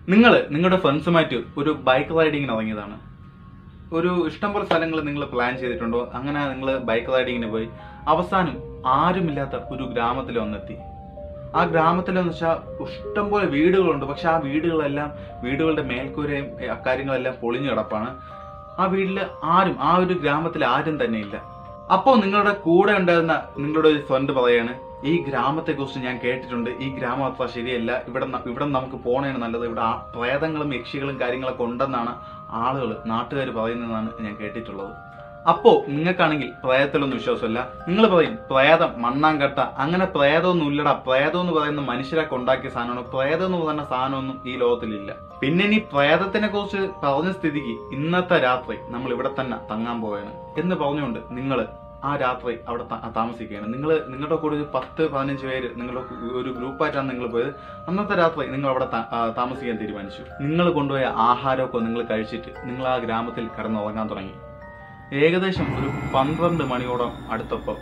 നിങ്ങൾ നിങ്ങളുടെ ഫ്രണ്ട്സുമായിട്ട് ഒരു ബൈക്ക് റൈഡിങ്ങിന് ഇറങ്ങിയതാണ് ഒരു ഇഷ്ടംപോലെ സ്ഥലങ്ങൾ നിങ്ങൾ പ്ലാൻ ചെയ്തിട്ടുണ്ടോ അങ്ങനെ നിങ്ങൾ ബൈക്ക് റൈഡിങ്ങിന് പോയി അവസാനം ആരുമില്ലാത്ത ഒരു ഗ്രാമത്തിൽ വന്നെത്തി ആ ഗ്രാമത്തിലെന്ന് വെച്ചാൽ ഇഷ്ടംപോലെ വീടുകളുണ്ട് പക്ഷെ ആ വീടുകളെല്ലാം വീടുകളുടെ മേൽക്കൂരയും ഏ, അക്കാര്യങ്ങളെല്ലാം പൊളിഞ്ഞു കിടപ്പാണ് ആ വീട്ടിൽ ആരും ആ ഒരു ഗ്രാമത്തിൽ ആരും തന്നെ ഇല്ല അപ്പോൾ നിങ്ങളുടെ കൂടെ ഉണ്ടായിരുന്ന നിങ്ങളുടെ ഒരു ഫ്രണ്ട് പറയാണ് ഈ ഗ്രാമത്തെക്കുറിച്ച് ഞാൻ കേട്ടിട്ടുണ്ട് ഈ ഗ്രാമം അത്ര ശരിയല്ല ഇവിടെ ന- ഇവിടെ നമുക്ക് പോണേണ് നല്ലത് ഇവിടെ ആ പ്രേതങ്ങളും യക്ഷികളും കാര്യങ്ങളൊക്കെ ഉണ്ടെന്നാണ് ആളുകൾ നാട്ടുകാർ പറയുന്നതെന്നാണ് ഞാൻ കേട്ടിട്ടുള്ളത് അപ്പോ നിങ്ങൾക്കാണെങ്കിൽ പ്രേതത്തിലൊന്നും വിശ്വാസമില്ല നിങ്ങൾ പറയും പ്രേതം മണ്ണാങ്കട്ട അങ്ങനെ പ്രേതമൊന്നും ഇല്ലടാ പ്രേതം എന്ന് പറയുന്ന മനുഷ്യരൊക്കെ ഉണ്ടാക്കിയ സാധനമാണ് പ്രേതം എന്ന് പറയുന്ന സാധനമൊന്നും ഈ ലോകത്തിലില്ല പിന്നെ ഇനി പ്രേതത്തിനെ കുറിച്ച് പറഞ്ഞ സ്ഥിതിക്ക് ഇന്നത്തെ രാത്രി നമ്മൾ ഇവിടെ തന്നെ തങ്ങാൻ പോവുകയാണ് എന്ന് പറഞ്ഞുകൊണ്ട് നിങ്ങൾ ആ രാത്രി അവിടെ ത- താമസിക്കുകയാണ് നിങ്ങൾ നിങ്ങളുടെ കൂടെ ഒരു പത്ത് പതിനഞ്ച് പേര് നിങ്ങളുടെ ഒരു ഗ്രൂപ്പായിട്ടാണ് നിങ്ങൾ പോയത് അന്നത്തെ രാത്രി നിങ്ങൾ അവിടെ ത- ആ, താമസിക്കാൻ തീരുമാനിച്ചു നിങ്ങൾ കൊണ്ടുപോയ ആഹാരമൊക്കെ നിങ്ങൾ കഴിച്ചിട്ട് നിങ്ങൾ ആ ഗ്രാമത്തിൽ കിടന്നുറങ്ങാൻ തുടങ്ങി ഏകദേശം ഒരു പന്ത്രണ്ട് മണിയോളം അടുത്തപ്പോൾ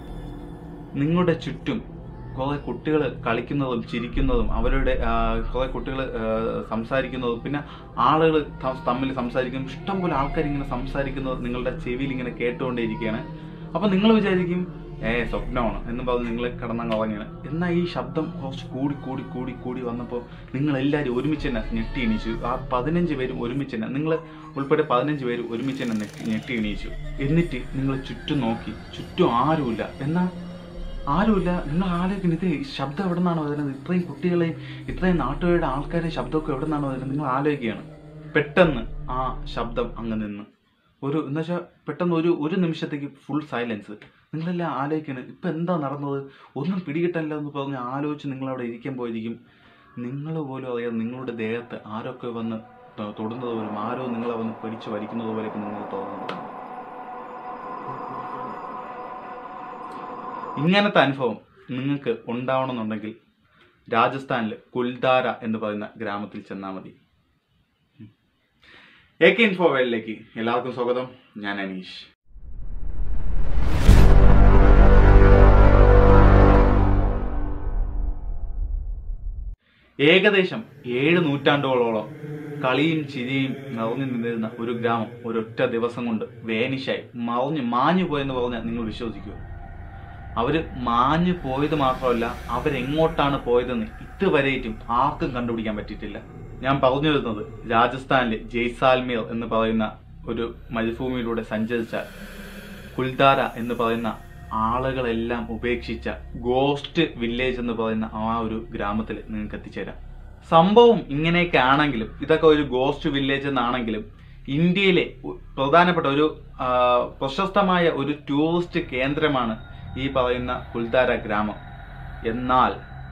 നിങ്ങളുടെ ചുറ്റും കുറെ കുട്ടികൾ കളിക്കുന്നതും ചിരിക്കുന്നതും അവരുടെ കുറെ കുട്ടികൾ സംസാരിക്കുന്നതും പിന്നെ ആളുകൾ തമ്മിൽ സംസാരിക്കും ഇഷ്ടംപോലെ ആൾക്കാർ ഇങ്ങനെ സംസാരിക്കുന്നത് നിങ്ങളുടെ ചെവിയിൽ ഇങ്ങനെ കേട്ടുകൊണ്ടേയിരിക്കുകയാണ് അപ്പൊ നിങ്ങൾ വിചാരിക്കും ഏ സ്വപ്നമാണ് എന്ന് പറഞ്ഞ് നിങ്ങൾ കിടന്നങ്ങ് ഉറങ്ങിയാണ് എന്നാൽ ഈ ശബ്ദം കുറച്ച് കൂടി കൂടി കൂടി കൂടി വന്നപ്പോൾ നിങ്ങൾ എല്ലാവരും ഒരുമിച്ച് തന്നെ ഞെട്ടി എണീച്ചു ആ പതിനഞ്ച് പേരും ഒരുമിച്ച് തന്നെ നിങ്ങൾ ഉൾപ്പെടെ പതിനഞ്ച് പേര് ഒരുമിച്ച് തന്നെ ഞെട്ടി ഞെട്ടി എണീച്ചു എന്നിട്ട് നിങ്ങൾ ചുറ്റും നോക്കി ചുറ്റും ആരുമില്ല എന്നാൽ ആരുമില്ല നിങ്ങൾ ആലോചിക്കുന്നത് ഇത് ഈ ശബ്ദം എവിടെ നിന്നാണ് വരുന്നത് ഇത്രയും കുട്ടികളെയും ഇത്രയും നാട്ടുകാരുടെ ആൾക്കാരുടെ ശബ്ദമൊക്കെ എവിടെ നിന്നാണ് വരുന്നത് നിങ്ങൾ ആലോചിക്കുകയാണ് പെട്ടെന്ന് ആ ശബ്ദം അങ്ങ് നിന്ന് ഒരു എന്ന് വെച്ചാൽ പെട്ടെന്ന് ഒരു ഒരു നിമിഷത്തേക്ക് ഫുൾ സൈലൻസ് നിങ്ങളെല്ലാം ആലോചിക്കണം ഇപ്പം എന്താ നടന്നത് ഒന്നും പിടികിട്ടല്ല എന്ന് പറഞ്ഞ് ആലോചിച്ച് നിങ്ങളവിടെ ഇരിക്കാൻ പോയിരിക്കും നിങ്ങൾ പോലും അറിയാം നിങ്ങളുടെ ദേഹത്ത് ആരൊക്കെ വന്ന് തൊ- തൊടുന്നത് പോലും ആരോ നിങ്ങളെ വന്ന് പിടിച്ച് വലിക്കുന്നത് പോലെയൊക്കെ നിങ്ങൾ തോന്നുന്നുണ്ട് ഇങ്ങനത്തെ അനുഭവം നിങ്ങൾക്ക് ഉണ്ടാവണമെന്നുണ്ടെങ്കിൽ രാജസ്ഥാനിൽ കുൽദാര എന്ന് പറയുന്ന ഗ്രാമത്തിൽ ചെന്നാൽ മതി എ കെ ഇൻഫോ വേൾഡിലേക്ക് എല്ലാവർക്കും സ്വാഗതം ഞാൻ അനീഷ് ഏകദേശം ഏഴ് നൂറ്റാണ്ടുകളോളം കളിയും ചിരിയും നിറഞ്ഞു നിന്നിരുന്ന ഒരു ഗ്രാമം ഒരൊറ്റ ദിവസം കൊണ്ട് വേനിഷായി മറഞ്ഞു മാഞ്ഞു പോയെന്ന് പറഞ്ഞാൽ നിങ്ങൾ വിശ്വസിക്കുമോ അവര് മാഞ്ഞു പോയത് മാത്രമല്ല അവരെങ്ങോട്ടാണ് പോയതെന്ന് ഇതുവരെയും ആർക്കും കണ്ടുപിടിക്കാൻ പറ്റിയിട്ടില്ല ഞാൻ പറഞ്ഞു വരുന്നത് രാജസ്ഥാനിലെ ജയ്സാൽമീർ എന്ന് പറയുന്ന ഒരു മരുഭൂമിയിലൂടെ സഞ്ചരിച്ചാൽ കുൽദാര എന്ന് പറയുന്ന ആളുകളെല്ലാം ഉപേക്ഷിച്ച ഗോസ്റ്റ് വില്ലേജ് എന്ന് പറയുന്ന ആ ഒരു ഗ്രാമത്തിൽ നിങ്ങൾക്ക് എത്തിച്ചേരാം സംഭവം ഇങ്ങനെയൊക്കെ ആണെങ്കിലും ഇതൊക്കെ ഒരു ഗോസ്റ്റ് വില്ലേജ് എന്നാണെങ്കിലും ഇന്ത്യയിലെ ഉ- പ്രധാനപ്പെട്ട ഒരു ആ, പ്രശസ്തമായ ഒരു ടൂറിസ്റ്റ് കേന്ദ്രമാണ് ഈ പറയുന്ന കുൽദാര ഗ്രാമം എന്നാൽ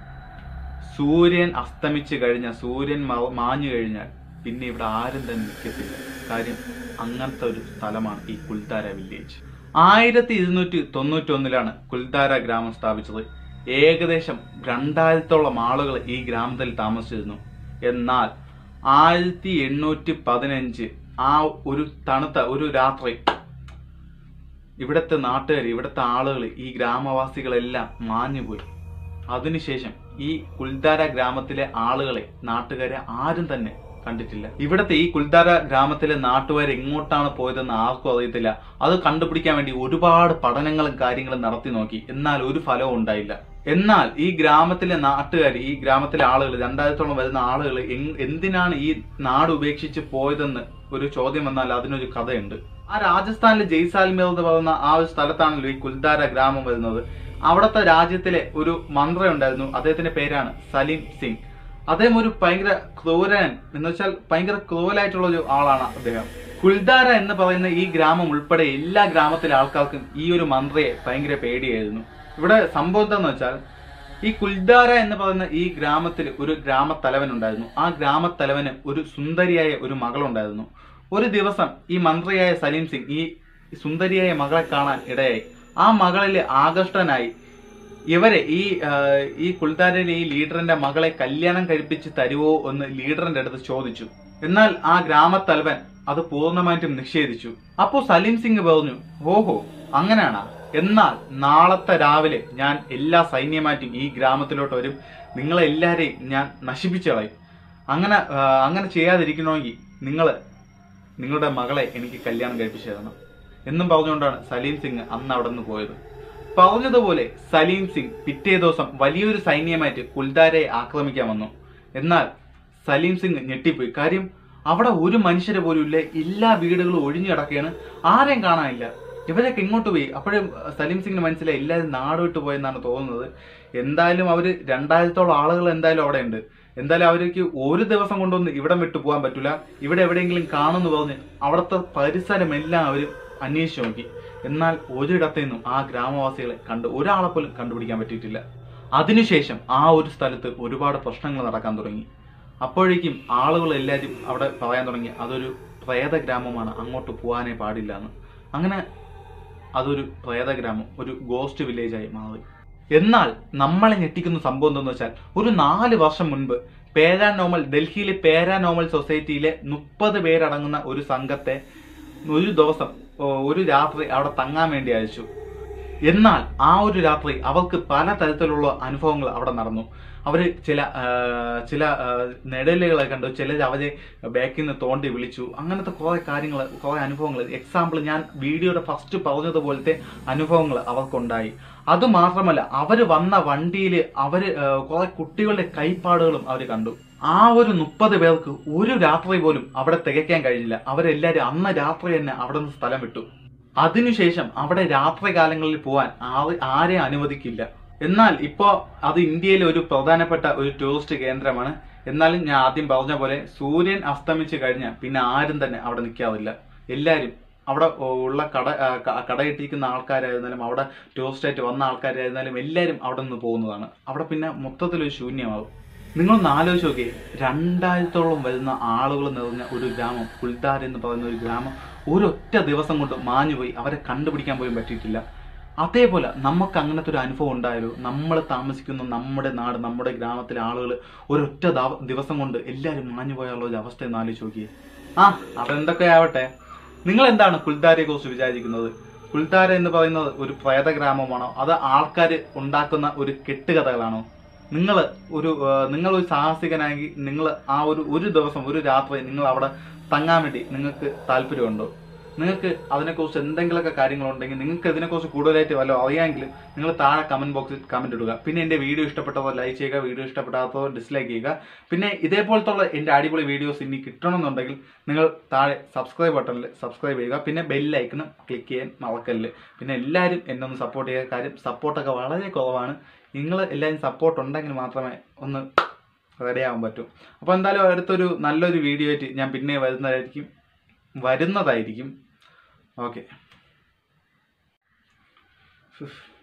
സൂര്യൻ അസ്തമിച്ച് കഴിഞ്ഞാൽ സൂര്യൻ മ- മാഞ്ഞു കഴിഞ്ഞാൽ പിന്നെ ഇവിടെ ആരും തന്നെ നിൽക്കത്തില്ല കാര്യം അങ്ങനത്തെ ഒരു സ്ഥലമാണ് ഈ കുൽദാര വില്ലേജ് ആയിരത്തി ഇരുന്നൂറ്റി തൊണ്ണൂറ്റി ഒന്നിലാണ് കുൽദാര ഗ്രാമം സ്ഥാപിച്ചത് ഏകദേശം രണ്ടായിരത്തോളം ആളുകൾ ഈ ഗ്രാമത്തിൽ താമസിച്ചിരുന്നു എന്നാൽ ആയിരത്തി എണ്ണൂറ്റി പതിനഞ്ച് ആ ഒരു തണുത്ത ഒരു രാത്രി ഇവിടുത്തെ നാട്ടുകാർ ഇവിടുത്തെ ആളുകൾ ഈ ഗ്രാമവാസികളെല്ലാം മാഞ്ഞുപോയി അതിനുശേഷം ഈ കുൽദാര ഗ്രാമത്തിലെ ആളുകളെ നാട്ടുകാരെ ആരും തന്നെ കണ്ടിട്ടില്ല ഇവിടുത്തെ ഈ കുൽദാര ഗ്രാമത്തിലെ നാട്ടുകാർ എങ്ങോട്ടാണ് പോയതെന്ന് ആർക്കും അറിയത്തില്ല അത് കണ്ടുപിടിക്കാൻ വേണ്ടി ഒരുപാട് പഠനങ്ങളും കാര്യങ്ങളും നടത്തി നോക്കി എന്നാൽ ഒരു ഫലവും ഉണ്ടായില്ല എന്നാൽ ഈ ഗ്രാമത്തിലെ നാട്ടുകാർ ഈ ഗ്രാമത്തിലെ ആളുകൾ രണ്ടായിരത്തോളം വരുന്ന ആളുകൾ എങ്- എന്തിനാണ് ഈ നാട് ഉപേക്ഷിച്ച് പോയതെന്ന് ഒരു ചോദ്യം വന്നാൽ അതിനൊരു കഥയുണ്ട് ആ രാജസ്ഥാനിലെ ജയ്സാൽമീർ എന്ന് പറയുന്ന ആ ഒരു സ്ഥലത്താണല്ലോ ഈ കുൽദാര ഗ്രാമം വരുന്നത് അവിടുത്തെ രാജ്യത്തിലെ ഒരു മന്ത്രി ഉണ്ടായിരുന്നു അദ്ദേഹത്തിന്റെ പേരാണ് സലീം സിംഗ് അദ്ദേഹം ഒരു ഭയങ്കര ക്രൂരൻ എന്ന് വെച്ചാൽ ഭയങ്കര ക്രൂവലായിട്ടുള്ള ഒരു ആളാണ് അദ്ദേഹം കുൽദാര എന്ന് പറയുന്ന ഈ ഗ്രാമം ഉൾപ്പെടെ എല്ലാ ഗ്രാമത്തിലെ ആൾക്കാർക്കും ഈ ഒരു മന്ത്രിയെ ഭയങ്കര പേടിയായിരുന്നു ഇവിടെ സംഭവം എന്താന്ന് വെച്ചാൽ ഈ കുൽദാര എന്ന് പറയുന്ന ഈ ഗ്രാമത്തിൽ ഒരു ഗ്രാമത്തലവൻ ഉണ്ടായിരുന്നു ആ ഗ്രാമത്തലവന് ഒരു സുന്ദരിയായ ഒരു മകളുണ്ടായിരുന്നു ഒരു ദിവസം ഈ മന്ത്രിയായ സലീം സിംഗ് ഈ സുന്ദരിയായ മകളെ കാണാൻ ഇടയായി ആ മകളിൽ ആകർഷ്ടനായി ഇവരെ ഈ ആ, ഈ കുൽദാരയിലെ ഈ ലീഡറിന്റെ മകളെ കല്യാണം കഴിപ്പിച്ച് തരുവോ എന്ന് ലീഡറിന്റെ അടുത്ത് ചോദിച്ചു എന്നാൽ ആ ഗ്രാമത്തലവൻ അത് പൂർണ്ണമായിട്ടും നിഷേധിച്ചു അപ്പോൾ സലീം സിംഗ് പറഞ്ഞു ഓഹോ അങ്ങനെയാണാ എന്നാൽ നാളത്തെ രാവിലെ ഞാൻ എല്ലാ സൈന്യമായിട്ടും ഈ ഗ്രാമത്തിലോട്ട് വരും നിങ്ങളെല്ലാരെയും ഞാൻ നശിപ്പിച്ചു കളയും അങ്ങനെ ആ, അങ്ങനെ ചെയ്യാതിരിക്കണമെങ്കിൽ നിങ്ങൾ നിങ്ങളുടെ മകളെ എനിക്ക് കല്യാണം കഴിപ്പിച്ചു തരണം എന്നും പറഞ്ഞുകൊണ്ടാണ് സലീം സിംഗ് അന്ന് അവിടെ നിന്ന് പോയത് പറഞ്ഞതുപോലെ സലീം സിംഗ് പിറ്റേ ദിവസം വലിയൊരു സൈന്യമായിട്ട് കുൽദാരയെ ആക്രമിക്കാൻ വന്നു എന്നാൽ സലീം സിംഗ് ഞെട്ടിപ്പോയി കാര്യം അവിടെ ഒരു മനുഷ്യരെ പോലും ഇല്ല എല്ലാ വീടുകളും ഒഴിഞ്ഞു കിടക്കുകയാണ് ആരെയും കാണാനില്ല ഇവരൊക്കെ ഇങ്ങോട്ട് പോയി അപ്പോഴും സലീം സിംഗിന് മനസ്സിലായി എല്ലാവരും നാട് വിട്ടു പോയെന്നാണ് തോന്നുന്നത് എന്തായാലും അവർ രണ്ടായിരത്തോളം ആളുകൾ എന്തായാലും അവിടെ ഉണ്ട് എന്തായാലും അവർക്ക് ഒരു ദിവസം കൊണ്ടൊന്നും ഇവിടം വിട്ടു പോകാൻ പറ്റില്ല ഇവിടെ എവിടെയെങ്കിലും കാണുമെന്ന് പറഞ്ഞ് അവിടുത്തെ പരിസരമെല്ലാം അവർ അന്വേഷിച്ചു നോക്കി എന്നാൽ ഒരിടത്തു നിന്നും ആ ഗ്രാമവാസികളെ കണ്ട് ഒരാളെ പോലും കണ്ടുപിടിക്കാൻ പറ്റിയിട്ടില്ല അതിനുശേഷം ആ ഒരു സ്ഥലത്ത് ഒരുപാട് പ്രശ്നങ്ങൾ നടക്കാൻ തുടങ്ങി അപ്പോഴേക്കും ആളുകൾ എല്ലാവരും അവിടെ പറയാൻ തുടങ്ങി അതൊരു പ്രേത ഗ്രാമമാണ് അങ്ങോട്ട് പോകാനേ പാടില്ല എന്ന് അങ്ങനെ അതൊരു പ്രേത ഗ്രാമം ഒരു ഗോസ്റ്റ് വില്ലേജായി മാറി എന്നാൽ നമ്മളെ ഞെട്ടിക്കുന്ന സംഭവം എന്തെന്ന് വെച്ചാൽ ഒരു നാല് വർഷം മുൻപ് പേരാനോമൽ ഡൽഹിയിലെ പേരാനോമൽ സൊസൈറ്റിയിലെ മുപ്പത് പേരടങ്ങുന്ന ഒരു സംഘത്തെ ഒരു ദിവസം ഓ, ഒരു രാത്രി അവിടെ തങ്ങാൻ വേണ്ടി അയച്ചു എന്നാൽ ആ ഒരു രാത്രി അവർക്ക് പല തരത്തിലുള്ള അനുഭവങ്ങൾ അവിടെ നടന്നു അവര് ചില ആ, ചില ആ, നിഴലുകളെ കണ്ടു ചിലർ അവരെ ബാക്കിൽ നിന്ന് തോണ്ടി വിളിച്ചു അങ്ങനത്തെ കുറെ കാര്യങ്ങൾ കുറെ അനുഭവങ്ങൾ എക്സാമ്പിൾ ഞാൻ വീഡിയോയുടെ ഫസ്റ്റ് പറഞ്ഞതുപോലത്തെ അനുഭവങ്ങൾ അവർക്കുണ്ടായി അത് മാത്രമല്ല അവര് വന്ന വണ്ടിയിൽ അവര് ആ, കുറെ കുട്ടികളുടെ കൈപ്പാടുകളും അവർ കണ്ടു ആ ഒരു മുപ്പത് പേർക്ക് ഒരു രാത്രി പോലും അവിടെ തികയ്ക്കാൻ കഴിഞ്ഞില്ല അവരെല്ലാരും അന്ന് രാത്രി തന്നെ അവിടെ നിന്ന് സ്ഥലം വിട്ടു അതിനുശേഷം അവിടെ രാത്രി കാലങ്ങളിൽ പോവാൻ ആരെ- ആരെയും അനുവദിക്കില്ല എന്നാൽ ഇപ്പോൾ അത് ഇന്ത്യയിലെ ഒരു പ്രധാനപ്പെട്ട ഒരു ടൂറിസ്റ്റ് കേന്ദ്രമാണ് എന്നാലും ഞാൻ ആദ്യം പറഞ്ഞ പോലെ സൂര്യൻ അസ്തമിച്ച് കഴിഞ്ഞാൽ പിന്നെ ആരും തന്നെ അവിടെ നിൽക്കാറില്ല എല്ലാവരും അവിടെ ഉള്ള കട ആ, ക- കടയിട്ടിരിക്കുന്ന ആൾക്കാരായിരുന്നാലും അവിടെ ടൂറിസ്റ്റായിട്ട് വന്ന ആൾക്കാരായിരുന്നാലും എല്ലാവരും അവിടെ നിന്ന് പോകുന്നതാണ് അവിടെ പിന്നെ മൊത്തത്തിലൊരു ശൂന്യമാകും നിങ്ങളൊന്ന് ആലോചിച്ച് നോക്കിയേ രണ്ടായിരത്തോളം വരുന്ന ആളുകൾ നിറഞ്ഞ ഒരു ഗ്രാമം കുൽത്താർ എന്ന് പറയുന്ന ഒരു ഗ്രാമം ഒരൊറ്റ ദിവസം കൊണ്ട് മാഞ്ഞുപോയി അവരെ കണ്ടുപിടിക്കാൻ പോലും പറ്റിയിട്ടില്ല അതേപോലെ നമുക്ക് അങ്ങനത്തെ ഒരു അനുഭവം ഉണ്ടായാലോ നമ്മൾ താമസിക്കുന്ന നമ്മുടെ നാട് നമ്മുടെ ഗ്രാമത്തിലെ ആളുകൾ ഒരൊറ്റ ദാവ- ദിവസം കൊണ്ട് എല്ലാവരും മാഞ്ഞു പോയുള്ള ഒരു അവസ്ഥ ഒന്ന് ആലോചിച്ച് നോക്കിയേ ആ അതെന്തൊക്കെ ആവട്ടെ നിങ്ങൾ എന്താണ് കുൽത്താരയെ കുറിച്ച് വിചാരിക്കുന്നത് കുൽത്താര എന്ന് പറയുന്നത് ഒരു പ്രേത ഗ്രാമമാണോ അത് ആൾക്കാർ ഉണ്ടാക്കുന്ന ഒരു കെട്ടുകഥകളാണോ നിങ്ങൾ ഒരു ആ, നിങ്ങൾ ഒരു സാഹസികനാണെങ്കിൽ നിങ്ങൾ ആ ഒരു ഒരു ദിവസം ഒരു രാത്രി നിങ്ങൾ അവിടെ തങ്ങാൻ വേണ്ടി നിങ്ങൾക്ക് താല്പര്യമുണ്ടോ നിങ്ങൾക്ക് അതിനെക്കുറിച്ച് എന്തെങ്കിലുമൊക്കെ കാര്യങ്ങളുണ്ടെങ്കിൽ നിങ്ങൾക്ക് ഇതിനെക്കുറിച്ച് കൂടുതലായിട്ട് വല്ലതും അറിയാമെങ്കിൽ നിങ്ങൾ താഴെ കമന്റ് ബോക്സിൽ കമന്റ് ഇടുക പിന്നെ എൻ്റെ വീഡിയോ ഇഷ്ടപ്പെട്ടവർ ലൈക്ക് ചെയ്യുക വീഡിയോ ഇഷ്ടപ്പെടാത്തവർ ഡിസ്ലൈക്ക് ചെയ്യുക പിന്നെ ഇതേപോലത്തുള്ള എൻ്റെ അടിപൊളി വീഡിയോസ് ഇനി കിട്ടണമെന്നുണ്ടെങ്കിൽ നിങ്ങൾ താഴെ സബ്സ്ക്രൈബ് ബട്ടണിൽ സബ്സ്ക്രൈബ് ചെയ്യുക പിന്നെ ബെല്ലൈക്കണും ക്ലിക്ക് ചെയ്യാൻ മറക്കല്ല് പിന്നെ എല്ലാവരും എന്നെ ഒന്ന് സപ്പോർട്ട് ചെയ്യുക കാര്യം സപ്പോർട്ടൊക്കെ വളരെ കുറവാണ് നിങ്ങൾ എല്ലാവരും സപ്പോർട്ട് ഉണ്ടെങ്കിൽ മാത്രമേ ഒന്ന് റെഡി ആവാൻ പറ്റൂ അപ്പോൾ എന്തായാലും അടുത്തൊരു നല്ലൊരു വീഡിയോ ആയിട്ട് ഞാൻ പിന്നെ വരുന്നതായിരിക്കും വരുന്നതായിരിക്കും ഓക്കെ